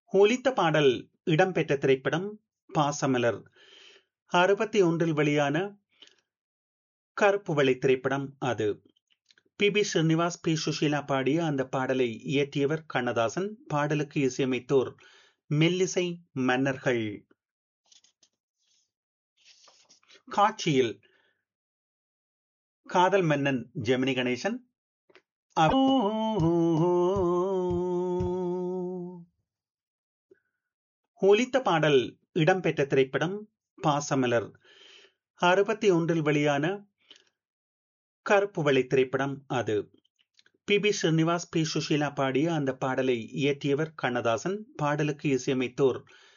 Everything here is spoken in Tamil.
ஒலித்த பாடல் இடம்பெற்ற திரைப்படம் பாசமலர் அறுபத்தி ஒன்றில் வெளியான கருப்பு வெள்ளை திரைப்படம் அது P B Srinivas P Susheela பாடிய அந்த பாடலை இயற்றியவர் கண்ணதாசன் பாடலுக்கு இசையமைத்தோர் மெல்லிசை மன்னர்கள் காட்சியில் காதல் மன்னன் ஜெமினி கணேசன் ஒலித்த பாடல் இடம்பெற்ற திரைப்படம் பாசமலர் அறுபத்தி ஒன்றில் வெளியான கருப்பு வெள்ளை திரைப்படம் அது P B Srinivas P Susheela பாடிய அந்த பாடலை இயற்றியவர் கண்ணதாசன் பாடலுக்கு இசையமைத்தோர்